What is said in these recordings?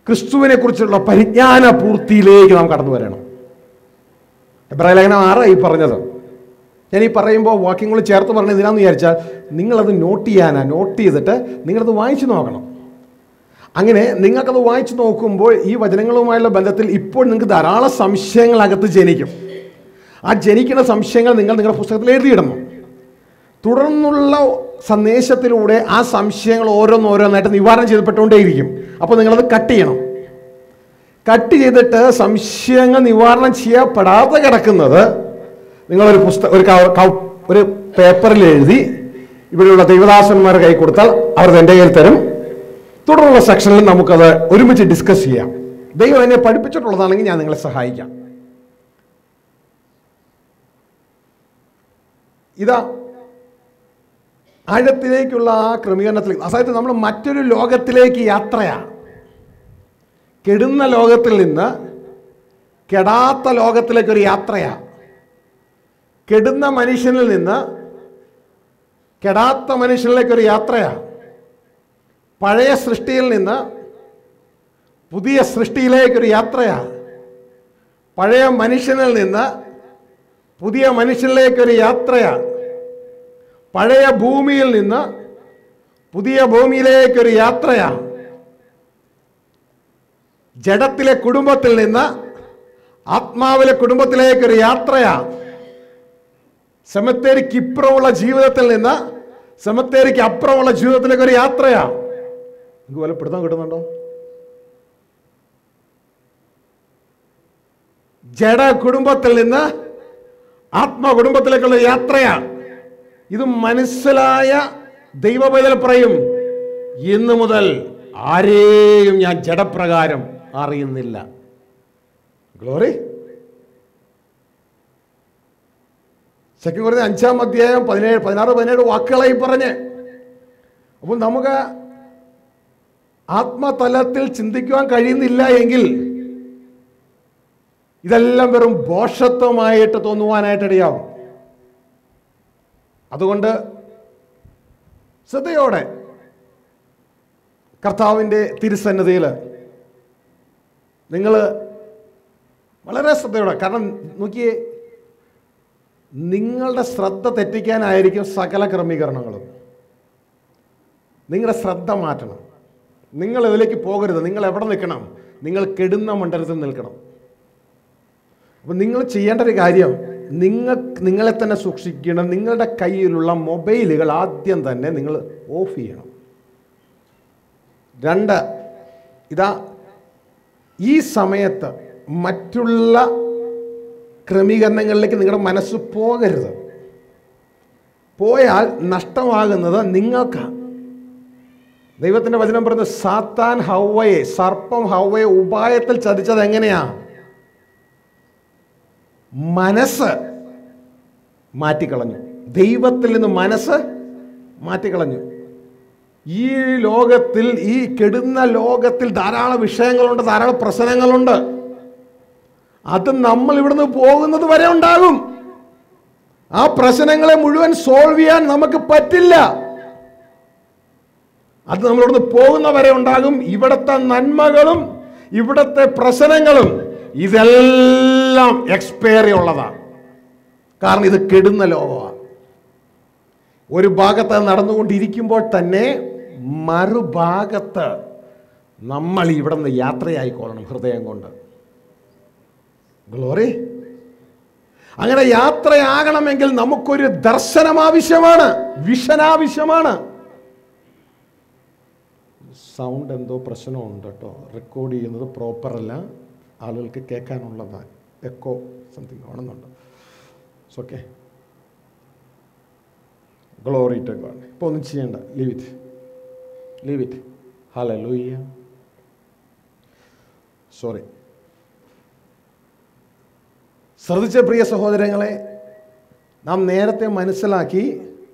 ക്രിസ്തുവിനെ കുറിച്ചുള്ള പരിജ്ഞാന പൂർത്തിയിലേക്ക് നാം കടന്നു വരണം എബ്രാഹിം ലേഖനം ആറ് ഈ പറഞ്ഞത് ഞാൻ ഈ പറയുമ്പോൾ വാക്യങ്ങൾ ചേർത്ത് പറഞ്ഞത് എന്തിനാന്ന് വിചാരിച്ചാൽ നിങ്ങളത് നോട്ട് ചെയ്യാനാ നോട്ട് ചെയ്തിട്ട് നിങ്ങളത് വായിച്ചു നോക്കണം അങ്ങനെ നിങ്ങൾക്കത് വായിച്ചു നോക്കുമ്പോൾ ഈ വചനങ്ങളുമായുള്ള ബന്ധത്തിൽ ഇപ്പോൾ നിങ്ങൾക്ക് ധാരാളം സംശയങ്ങൾ അകത്ത് ജനിക്കും ആ ജനിക്കുന്ന സംശയങ്ങൾ നിങ്ങൾ നിങ്ങളുടെ പുസ്തകത്തിൽ എഴുതിയിടണം തുടർന്നുള്ള സന്ദേശത്തിലൂടെ ആ സംശയങ്ങൾ ഓരോന്നോരോന്നായിട്ട് നിവാരണം ചെയ്യപ്പെട്ടുകൊണ്ടേയിരിക്കും അപ്പോൾ നിങ്ങളത് കട്ട് ചെയ്യണം കട്ട് ചെയ്തിട്ട് സംശയങ്ങൾ നിവാരണം ചെയ്യപ്പെടാതെ കിടക്കുന്നത് നിങ്ങളൊരു പുസ്തകം ഒരു കവ- കവ- ഒരു പേപ്പറിൽ എഴുതി ഇവിടെയുള്ള ദൈവദാസന്മാർ കൈ കൊടുത്താൽ അവർ എൻ്റെ കയ്യിൽ തരും തുടർന്നുള്ള സെക്ഷനിൽ നമുക്കത് ഒരുമിച്ച് ഡിസ്കസ് ചെയ്യാം ദൈവം എന്നെ പഠിപ്പിച്ചിട്ടുള്ളതാണെങ്കിൽ ഞാൻ നിങ്ങളെ സഹായിക്കാം ഇതാ ആഴത്തിലേക്കുള്ള ആ ക്രമീകരണത്തിൽ അതായത് നമ്മൾ മറ്റൊരു ലോകത്തിലേക്ക് യാത്രയാണ് കെടുന്ന ലോകത്തിൽ നിന്ന് കെടാത്ത ലോകത്തിലേക്ക് ഒരു യാത്രയാണ് കെടുന്ന മനുഷ്യനിൽ നിന്ന് കെടാത്ത മനുഷ്യനിലേക്ക് ഒരു യാത്രയാണ് പഴയ സൃഷ്ടിയിൽ നിന്ന് പുതിയ സൃഷ്ടിയിലേക്കൊരു യാത്രയാണ് പഴയ മനുഷ്യനിൽ നിന്ന് പുതിയ മനുഷ്യനിലേക്കൊരു യാത്രയാണ് പഴയ ഭൂമിയിൽ നിന്ന് പുതിയ ഭൂമിയിലേക്കൊരു യാത്രയാണ് ജഡത്തിലെ കുടുംബത്തിൽ നിന്ന് ആത്മാവിലെ കുടുംബത്തിലേക്കൊരു യാത്രയാണ് സെമത്തേരിക്ക് ഇപ്പുറമുള്ള ജീവിതത്തിൽ നിന്ന് സെമത്തേരിക്ക് അപ്പുറമുള്ള ജീവിതത്തിലേക്ക് ഒരു യാത്രയാണ് നിങ്ങൾക്ക് വല്ല പിടുത്തം കിട്ടുന്നുണ്ടോ ജഡ കുടുംബത്തിൽ നിന്ന് ആത്മ കുടുംബത്തിലേക്കുള്ള യാത്രയാണ് ഇത് മനസ്സിലായ ദൈവപൈതൽ പറയും ഇന്നു മുതൽ ആരെയും ഞാൻ ജഡപ്രകാരം അറിയുന്നില്ല ഗ്ലോറി ശക്തി കുറഞ്ഞ അഞ്ചാം അധ്യായം പതിനേഴ് പതിനാറ് പതിനേഴ് വാക്കുകളായി പറഞ്ഞ് അപ്പോൾ നമുക്ക് ആത്മതലത്തിൽ ചിന്തിക്കുവാൻ കഴിയുന്നില്ല എങ്കിൽ ഇതെല്ലാം വെറും ബോഷത്വമായിട്ട് തോന്നുവാനായിട്ട് ഇടയാവും അതുകൊണ്ട് ശ്രദ്ധയോടെ കർത്താവിൻ്റെ തിരുസന്നതിയിൽ നിങ്ങൾ വളരെ ശ്രദ്ധയോടെ കാരണം നോക്കിയേ നിങ്ങളുടെ ശ്രദ്ധ തെറ്റിക്കാനായിരിക്കും സകല ക്രമീകരണങ്ങളും നിങ്ങളുടെ ശ്രദ്ധ മാറ്റണം നിങ്ങൾ ഇതിലേക്ക് പോകരുത് നിങ്ങൾ എവിടെ നിൽക്കണം നിങ്ങൾ കെടുന്ന മണ്ഡലത്തിൽ നിൽക്കണം അപ്പം നിങ്ങൾ ചെയ്യേണ്ട ഒരു കാര്യം നിങ്ങൾ നിങ്ങളെ തന്നെ സൂക്ഷിക്കണം നിങ്ങളുടെ കയ്യിലുള്ള മൊബൈലുകൾ ആദ്യം തന്നെ നിങ്ങൾ ഓഫ് ചെയ്യണം രണ്ട് ഇതാ ഈ സമയത്ത് മറ്റുള്ള ക്രമീകരണങ്ങളിലേക്ക് നിങ്ങളുടെ മനസ്സ് പോകരുത് പോയാൽ നഷ്ടമാകുന്നത് നിങ്ങൾക്കാണ് ദൈവത്തിൻ്റെ വചനം പറയുന്നത് സാത്താൻ ഹൗവയെ സർപ്പം ഹൗവയെ ഉപായത്തിൽ ചതിച്ചത് എങ്ങനെയാ മനസ്സ് മാറ്റിക്കളഞ്ഞു ദൈവത്തിൽ നിന്ന് മനസ്സ് മാറ്റിക്കളഞ്ഞു ഈ ലോകത്തിൽ ഈ കെടുന്ന ലോകത്തിൽ ധാരാളം വിഷയങ്ങളുണ്ട് ധാരാളം പ്രശ്നങ്ങളുണ്ട് അത് നമ്മൾ ഇവിടുന്ന് പോകുന്നത് വരെ ഉണ്ടാകും ആ പ്രശ്നങ്ങളെ മുഴുവൻ സോൾവ് ചെയ്യാൻ നമുക്ക് പറ്റില്ല അത് നമ്മൾ ഇവിടുന്ന് പോകുന്ന വരെ ഉണ്ടാകും ഇവിടുത്തെ നന്മകളും ഇവിടുത്തെ പ്രശ്നങ്ങളും ഇതെല്ലാം എക്സ്പയറി ഉള്ളതാണ് കാരണം ഇത് കെടുന്ന ലോകമാണ് ഒരു ഭാഗത്ത് അത് നടന്നുകൊണ്ടിരിക്കുമ്പോൾ തന്നെ മറുഭാഗത്ത് നമ്മൾ ഇവിടെ നിന്ന് യാത്രയായിക്കൊള്ളണം ഹൃദയം കൊണ്ട് ഗ്ലോറി അങ്ങനെ യാത്രയാകണമെങ്കിൽ നമുക്കൊരു ദർശനം ആവശ്യമാണ് വിഷൻ ആവശ്യമാണ് സൗണ്ട് എന്തോ പ്രശ്നമുണ്ട് കേട്ടോ റെക്കോർഡ് ചെയ്യുന്നത് പ്രോപ്പർ അല്ല ആളുകൾക്ക് കേൾക്കാനുള്ളതാണ് എക്കോ സംതിങ് ആണെന്നുണ്ട് ഓക്കെ ഗ്ലോറി ടു ഗോഡ് ഇപ്പോൾ ഒന്നും ചെയ്യണ്ട leave it leave it hallelujah sorry ശ്രദ്ധിച്ച പ്രിയ സഹോദരങ്ങളെ നാം നേരത്തെ മനസ്സിലാക്കി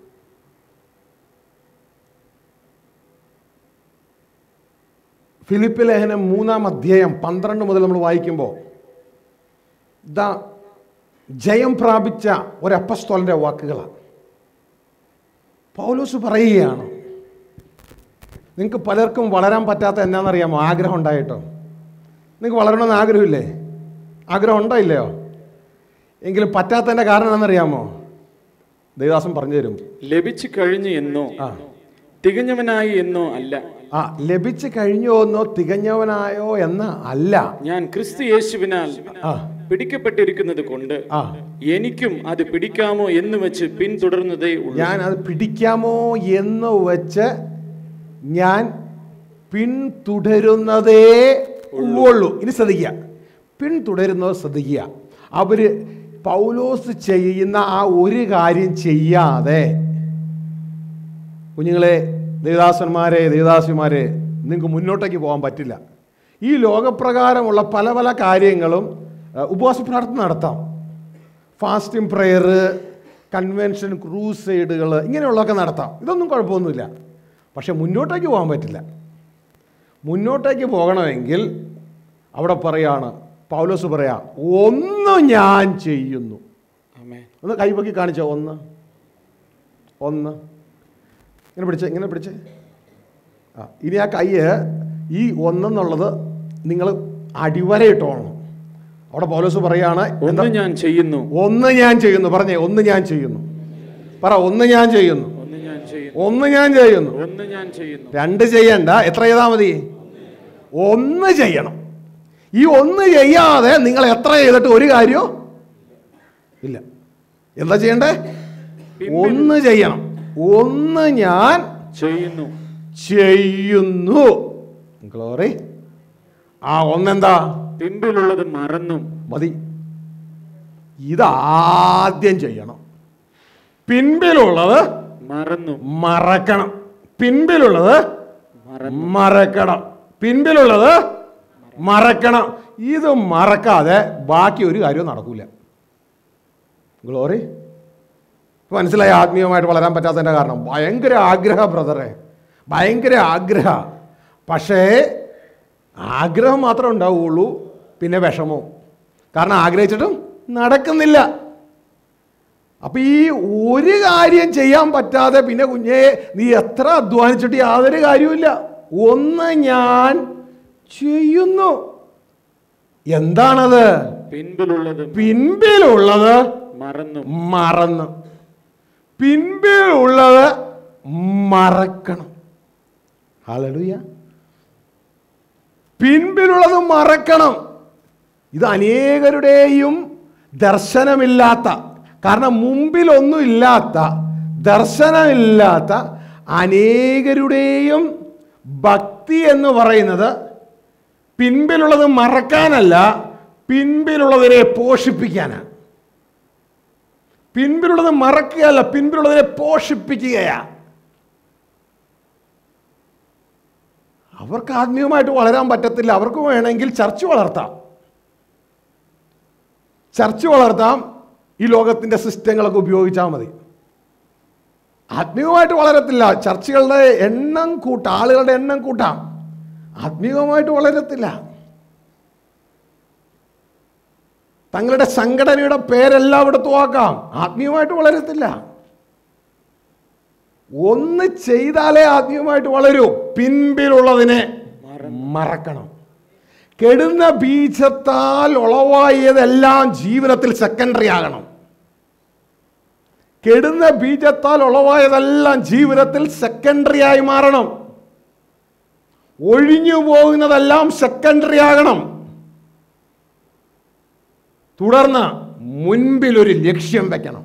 ഫിലിപ്പ് ലേഖനം മൂന്നാം അധ്യായം പന്ത്രണ്ട് മുതൽ നമ്മൾ വായിക്കുമ്പോൾ ദ ജയം പ്രാപിച്ച ഒരു അപ്പസ്തോലൻ്റെ വാക്കുകളാണ് പൗലോസ് പറയുകയാണ് നിങ്ങൾക്ക് പലർക്കും വളരാൻ പറ്റാത്ത എന്നാണെന്നറിയാമോ ആഗ്രഹം ഉണ്ടായിട്ടോ നിങ്ങൾക്ക് വളരണമെന്ന് ആഗ്രഹമില്ലേ ആഗ്രഹം ഉണ്ടോ ഇല്ലയോ എങ്കിലും പറ്റാത്തതിൻ്റെ കാരണം എന്താണെന്നറിയാമോ ദേവദാസൻ പറഞ്ഞു തരും ലഭിച്ചു കഴിഞ്ഞു എന്നോ തികഞ്ഞവനായി എന്നോ അല്ല ആ ലഭിച്ചു കഴിഞ്ഞോ എന്നോ തികഞ്ഞവനായോ എന്ന അല്ല ഞാൻ ക്രിസ്തു യേശുവിനാൽ ആ പിടിക്കപ്പെട്ടിരിക്കുന്നത് കൊണ്ട് ആ എനിക്കും അത് പിടിക്കാമോ എന്ന് വെച്ച് പിന്തുടർന്നതേ ഉള്ളൂ ഞാൻ അത് പിടിക്കാമോ എന്ന് വെച്ച് ഞാൻ പിന്തുടരുന്നതേ ഉള്ളൂ ഇനി ശ്രദ്ധിക്കുക പിന്തുടരുന്നത് ശ്രദ്ധിക്കുക അവര് പൗലോസ് ചെയ്യുന്ന ആ ഒരു കാര്യം ചെയ്യാതെ കുഞ്ഞുങ്ങളെ ദേവദാസന്മാരെ ദേവദാസിമാരെ നിങ്ങൾക്ക് മുന്നോട്ടേക്ക് പോകാൻ പറ്റില്ല ഈ ലോകപ്രകാരമുള്ള പല പല കാര്യങ്ങളും അഹ്, ഉപവാസ പ്രാർത്ഥന നടത്താം ഫാസ്റ്റിംഗ് പ്രെയർ കൺവെൻഷൻ ക്രൂസൈഡുകൾ ഇങ്ങനെയുള്ളതൊക്കെ നടത്താം ഇതൊന്നും കുഴപ്പമൊന്നുമില്ല പക്ഷെ മുന്നോട്ടേക്ക് പോകാൻ പറ്റില്ല മുന്നോട്ടേക്ക് പോകണമെങ്കിൽ അവിടെ പറയാണ് പൗലോസ് പറയാ ഒന്ന് ഞാൻ ചെയ്യുന്നു ആമേൻ ഒന്ന് കൈപൊക്കി കാണിച്ചോ ഒന്ന് ഒന്ന് ഇങ്ങനെ പിടിച്ച് ഇങ്ങനെ പിടിച്ച് ആ ഇനി ആ കൈ ഈ ഒന്നെന്നുള്ളത് നിങ്ങൾ അടിവരയിട്ടോണം അവിടെ പൗലോസ് പറയാണ് എന്താ ഒന്ന് ഞാൻ ചെയ്യുന്നു ഒന്ന് ഞാൻ ചെയ്യുന്നു പറഞ്ഞേ ഒന്ന് ഞാൻ ചെയ്യുന്നു പറ ഒന്ന് ഞാൻ ചെയ്യുന്നു ഒന്ന് ഞാൻ ചെയ്യുന്നു ഒന്ന് ഞാൻ ചെയ്യുന്നു ഒന്ന് ഞാൻ ചെയ്യുന്നു രണ്ട് ചെയ്യണ്ട എത്ര ചെയ്താൽ മതി ഒന്ന് ചെയ്യണം ഈ ഒന്ന് ചെയ്യാതെ നിങ്ങൾ എത്ര ചെയ്തിട്ട് ഒരു കാര്യവും ഇല്ല എന്താ ചെയ്യണ്ടേ ഒന്ന് ചെയ്യണം ഒന്ന് ഞാൻ ചെയ്യുന്നു ചെയ്യുന്നു ഗ്ലോറി ആ ഒന്നെന്താ പിമ്പിലുള്ളത് മറന്നും മതി ഇതാദ്യം ചെയ്യണം പിൻപിലുള്ളത് മറന്നും മറക്കണം പിൻപിലുള്ളത് മറന്നു മറക്കണം പിൻപിലുള്ളത് മറക്കണം ഇത് മറക്കാതെ ബാക്കി ഒരു കാര്യവും നടക്കൂല ഗ്ലോറി ഇപ്പൊ മനസ്സിലായി ആത്മീയമായിട്ട് വളരാൻ പറ്റാത്തതിൻ്റെ കാരണം ഭയങ്കര ആഗ്രഹ ബ്രദറെ ഭയങ്കര ആഗ്രഹ പക്ഷേ ആഗ്രഹം മാത്രമേ ഉണ്ടാവുകയുള്ളൂ പിന്നെ വിഷമവും കാരണം ആഗ്രഹിച്ചിട്ടും നടക്കുന്നില്ല അപ്പൊ ഈ ഒരു കാര്യം ചെയ്യാൻ പറ്റാതെ പിന്നെ കുഞ്ഞെ നീ എത്ര അധ്വാനിച്ചിട്ട് യാതൊരു കാര്യവുമില്ല ഒന്ന് ഞാൻ ചെയ്യുന്നു എന്താണത് പിൻപിലുള്ളത് പിൻപിലുള്ളത് മറന്നും മറന്ന് പിൻപിലുള്ളത് മറക്കണം ഹലലുയ പിൻപിലുള്ളത് മറക്കണം ഇത് അനേകരുടെയും ദർശനമില്ലാത്ത കാരണം മുമ്പിലൊന്നും ഇല്ലാത്ത ദർശനമില്ലാത്ത അനേകരുടെയും ഭക്തി എന്ന് പറയുന്നത് പിൻപിലുള്ളത് മറക്കാനല്ല പിൻപിലുള്ളതിനെ പോഷിപ്പിക്കാനാണ് പിൻപിലുള്ളത് മറക്കുകയല്ല പിൻപിലുള്ളതിനെ പോഷിപ്പിക്കുകയാ അവർക്ക് ആത്മീയമായിട്ട് വളരാൻ പറ്റത്തില്ല അവർക്ക് വേണമെങ്കിൽ ചർച്ച് വളർത്താം ചർച്ച് വളർത്താം ഈ ലോകത്തിൻ്റെ സിസ്റ്റങ്ങളൊക്കെ ഉപയോഗിച്ചാൽ മതി ആത്മീയമായിട്ട് വളരത്തില്ല ചർച്ചുകളുടെ എണ്ണം കൂട്ടാം ആളുകളുടെ എണ്ണം കൂട്ടാം ആത്മീയമായിട്ട് വളരത്തില്ല തങ്ങളുടെ സംഘടനയുടെ പേരെല്ലായിടത്തും ആക്കാം ആത്മീയമായിട്ട് വളരത്തില്ല ഒന്ന് ചെയ്താലേ ആത്മീയമായിട്ട് വളരൂ പിൻപിലുള്ളതിനെ മറക്കണം കെടുന്ന ബീജത്താൽ ഉളവായതെല്ലാം ജീവിതത്തിൽ സെക്കൻഡറി ആകണം കെടുന്ന ബീജത്താൽ ഉളവായതെല്ലാം ജീവിതത്തിൽ സെക്കൻഡറി ആയി മാറണം ഒഴിഞ്ഞു പോകുന്നതെല്ലാം സെക്കൻഡറി ആകണം തുടർന്ന് മുൻപിൽ ഒരു ലക്ഷ്യം വെക്കണം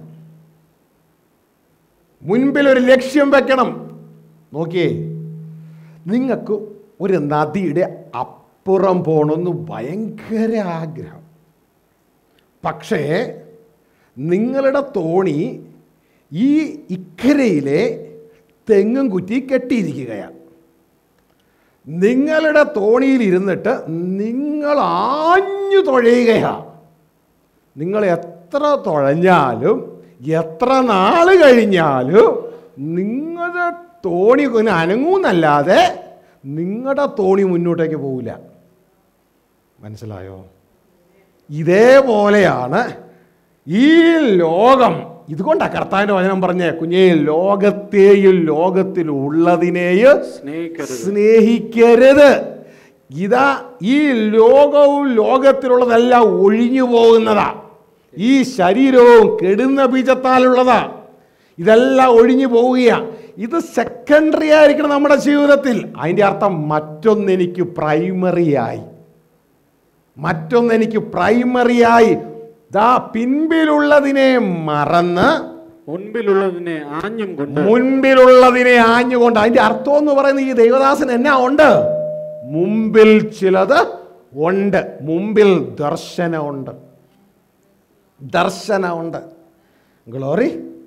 മുൻപിൽ ഒരു ലക്ഷ്യം വെക്കണം നോക്കിയേ നിങ്ങൾക്ക് ഒരു നദിയുടെ അപ്പുറം പോകണമെന്ന് ഭയങ്കര ആഗ്രഹം പക്ഷേ നിങ്ങളുടെ തോണി ഈ ഇക്കരയിലെ തെങ്ങും കുറ്റി കെട്ടിയിരിക്കുകയാണ് നിങ്ങളുടെ തോണിയിൽ ഇരുന്നിട്ട് നിങ്ങൾ ആഞ്ഞു തുഴയുകയാണ് നിങ്ങൾ എത്ര തുഴഞ്ഞാലും എത്ര നാൾ കഴിഞ്ഞാലും നിങ്ങളുടെ തോണി ഒന്ന് അനങ്ങൂന്നല്ലാതെ നിങ്ങളുടെ തോണി മുന്നോട്ടേക്ക് പോവില്ല മനസ്സിലായോ ഇതേപോലെയാണ് ഈ ലോകം ഇതുകൊണ്ടാണ് കർത്താവിൻ്റെ വചനം പറഞ്ഞേ കുഞ്ഞേ ലോകത്തെയും ലോകത്തിലുള്ളതിനെയും സ്നേഹിക്കരുത് സ്നേഹിക്കരുത് ഇതാ ഈ ലോകവും ലോകത്തിലുള്ളതെല്ലാം ഒഴിഞ്ഞു പോകുന്നതാ ഈ ശരീരവും കെടുന്ന ബീജത്താലുള്ളതാ ഇതെല്ലാം ഒഴിഞ്ഞു പോവുകയാണ് ഇത് സെക്കൻഡറി ആയിരിക്കണം നമ്മുടെ ജീവിതത്തിൽ അതിൻ്റെ അർത്ഥം മറ്റൊന്നെനിക്ക് പ്രൈമറിയായി മറ്റൊന്നെനിക്ക് പ്രൈമറിയായി ദാ പിൻപിലുള്ളതിനെ മറന്ന് മുൻപിലുള്ളതിനെ ആഞ്ഞും കൊണ്ട് മുൻപിലുള്ളതിനെ ആഞ്ഞുകൊണ്ട് അതിന്റെ അർത്ഥം എന്ന് പറയുന്നത് ഈ ദൈവദാസൻ എന്നാ ഉണ്ട് മുമ്പിൽ ചിലത് ഉണ്ട് മുമ്പിൽ ദർശനമുണ്ട് ദർശനമുണ്ട് ഗ്ലോറി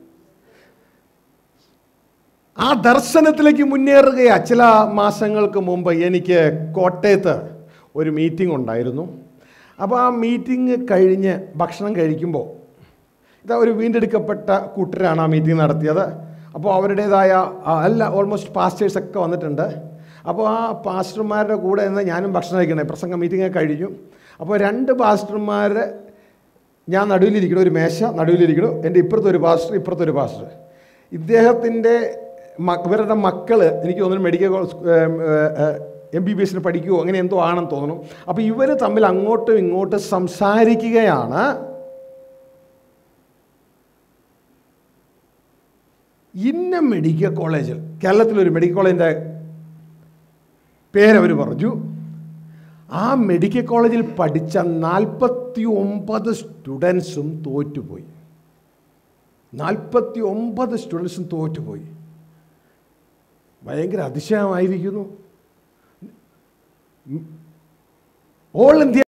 ആ ദർശനത്തിലേക്ക് മുന്നേറുകയാ ചില മാസങ്ങൾക്ക് മുമ്പ് എനിക്ക് കോട്ടയത്ത് ഒരു മീറ്റിംഗ് ഉണ്ടായിരുന്നു അപ്പോൾ ആ മീറ്റിംഗ് കഴിഞ്ഞ് ഭക്ഷണം കഴിക്കുമ്പോൾ ഇതാ ഒരു വീണ്ടെടുക്കപ്പെട്ട കൂട്ടരാണ് ആ മീറ്റിംഗ് നടത്തിയത് അപ്പോൾ അവരുടേതായ ആ, എല്ലാ ഓൾമോസ്റ്റ് പാസ്റ്റേഴ്സ് ഒക്കെ വന്നിട്ടുണ്ട് അപ്പോൾ ആ പാസ്റ്റർമാരുടെ കൂടെ നിന്ന് ഞാനും ഭക്ഷണം കഴിക്കണേ പ്രസംഗ മീറ്റിംഗ് കഴിഞ്ഞു അപ്പോൾ രണ്ട് പാസ്റ്റർമാർ ഞാൻ നടുവിലിരിക്കണം ഒരു മേശ നടുവിലിരിക്കണം എൻ്റെ ഇപ്പുറത്തെ ഒരു പാസ്റ്റർ ഇപ്പുറത്തെ ഒരു പാസ്റ്റർ ഇദ്ദേഹത്തിൻ്റെ മ- ഇവരുടെ മക്കൾ എനിക്ക് തോന്നുന്നു മെഡിക്കൽ എം ബി ബി എസിന് പഠിക്കുമോ അങ്ങനെ എന്തോ ആണെന്ന് തോന്നുന്നു അപ്പോൾ ഇവർ തമ്മിൽ അങ്ങോട്ടും ഇങ്ങോട്ടും സംസാരിക്കുകയാണ് ഇന്ന മെഡിക്കൽ കോളേജിൽ കേരളത്തിലൊരു മെഡിക്കൽ കോളേജിൻ്റെ പേരവർ പറഞ്ഞു ആ മെഡിക്കൽ കോളേജിൽ പഠിച്ച നാൽപ്പത്തി ഒമ്പത് സ്റ്റുഡൻസും തോറ്റുപോയി നാൽപ്പത്തി ഒമ്പത് സ്റ്റുഡൻസും തോറ്റുപോയി ഭയങ്കര അതിശയമായിരിക്കുന്നു ഓൾ ഇന്ത്യ